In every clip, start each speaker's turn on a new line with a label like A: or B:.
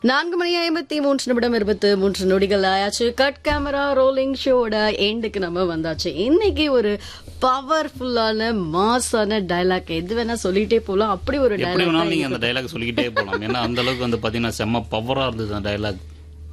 A: நான்கு மணி ஐம்பத்தி மூன்று நிமிடம் இருபத்து மூன்று நொடிகள் ஆயாச்சு கட் கேமரா ரோலிங் ஷோட எண்டுக்கு நம்ம வந்தாச்சு இன்னைக்கு ஒரு பவர்ஃபுல்லான மாஸான டைலாக் எது வேணா சொல்லிட்டே போலாம் அப்படி ஒரு
B: எப்படி வேணாலும்
A: டைலாக்
B: நீங்க அந்த டைலாக் சொல்லிக்கிட்டே போலாம் ஏன்னா அந்த அளவுக்கு வந்து பாத்தீங்கன்னா செம்ம பவரா இருந்தது அந்த டைலாக்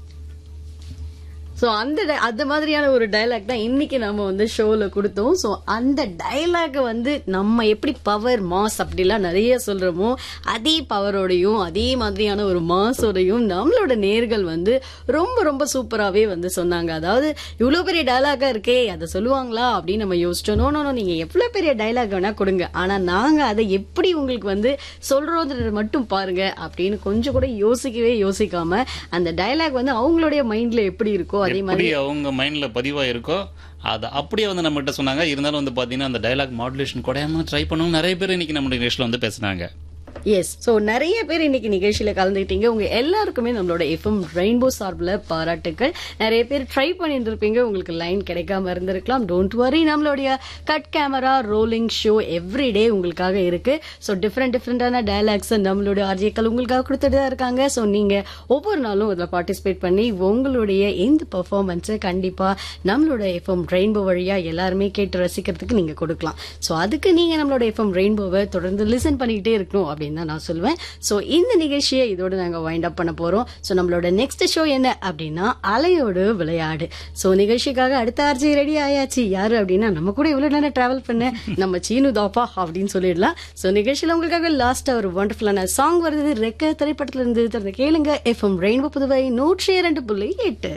A: ஸோ அந்த di- அந்த மாதிரியான ஒரு டைலாக் தான் இன்னைக்கு நம்ம வந்து ஷோல கொடுத்தோம் ஸோ அந்த டைலாக் வந்து நம்ம எப்படி பவர் மாஸ் அப்படிலாம் நிறைய சொல்றோமோ அதே பவரோடையும் அதே மாதிரியான ஒரு மாஸோடையும் நம்மளோட நேர்கள் வந்து ரொம்ப ரொம்ப சூப்பராகவே வந்து சொன்னாங்க அதாவது இவ்வளோ பெரிய டைலாகா இருக்கே அதை சொல்லுவாங்களா அப்படின்னு நம்ம யோசிச்சோம் நோ நோ நீங்க எவ்வளோ பெரிய டைலாக் வேணா கொடுங்க ஆனா நாங்க அதை எப்படி உங்களுக்கு வந்து சொல்றோன்றதை மட்டும் பாருங்க அப்படின்னு கொஞ்சம் கூட யோசிக்கவே யோசிக்காம அந்த டைலாக் வந்து அவங்களுடைய மைண்ட்ல எப்படி இருக்கோ அதே மாதிரி
B: எப்படி அவங்க மைண்ட்ல பதிவா இருக்கோ அதை அப்படியே வந்து நம்ம கிட்ட சொன்னாங்க இருந்தாலும் வந்து பாத்தீங்கன்னா அந்த டைலாக் மாடுலேஷன் குறையாம ட்ரை பண்ணவங்க நிறைய பேர் இன்னைக்கு நம்ம நிகழ்ச்சியில வந்து பேசுனாங்க
A: எஸ் ஸோ நிறைய பேர் இன்னைக்கு நிகழ்ச்சியில கலந்துக்கிட்டீங்க உங்க எல்லாருக்குமே நம்மளோட எஃப்எம் ரெயின்போ சார்பில் பாராட்டுக்கள் நிறைய பேர் ட்ரை பண்ணிட்டு இருப்பீங்க உங்களுக்கு லைன் கிடைக்காம இருந்திருக்கலாம் டோன்ட் வரி நம்மளுடைய cut camera rolling show everyday உங்களுக்காக இருக்கு ஸோ டிஃப்ரெண்ட் டிஃப்ரெண்டான டைலாக்ஸ் நம்மளுடைய ஆர்ஜிக்கள் உங்களுக்காக கொடுத்துட்டு தான் இருக்காங்க ஸோ நீங்க ஒவ்வொரு நாளும் அதில் பார்ட்டிசிபேட் பண்ணி உங்களுடைய இந்த பெர்ஃபார்மன்ஸை கண்டிப்பா நம்மளோட எஃப்எம் ரெயின்போ வழியா எல்லாருமே கேட்டு ரசிக்கிறதுக்கு நீங்க கொடுக்கலாம் ஸோ அதுக்கு நீங்க நம்மளோட எஃப்எம் ரெயின்போவை தொடர்ந்து லிசன் பண்ணிக்கிட்டே இருக்கணும் அப்படின்னு தான் நான் சொல்லுவேன் ஸோ இந்த நிகழ்ச்சியை இதோட நாங்கள் வைண்ட் அப் பண்ண போறோம் ஸோ நம்மளோட நெக்ஸ்ட் ஷோ என்ன அப்படின்னா அலையோடு விளையாடு ஸோ நிகழ்ச்சிக்காக அடுத்த ஆர்ஜி ரெடி ஆயாச்சு யாரு அப்படின்னா நம்ம கூட இவ்வளவு நேரம் டிராவல் பண்ண நம்ம சீனு தாப்பா அப்படின்னு சொல்லிடலாம் ஸோ நிகழ்ச்சியில் உங்களுக்காக லாஸ்டா ஒரு வண்டர்ஃபுல்லான சாங் வருது ரெக்க திரைப்படத்துல இருந்து திறந்து கேளுங்க எஃப்எம் ரெயின்போ புதுவை நூற்றி இரண்டு புள்ளி எட்டு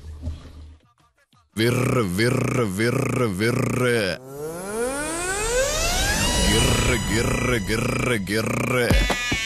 C: விர்ரு விர்ரு விர்ரு விர்ரு கிர்ரு கிர்ரு கிர்ரு கிர்ரு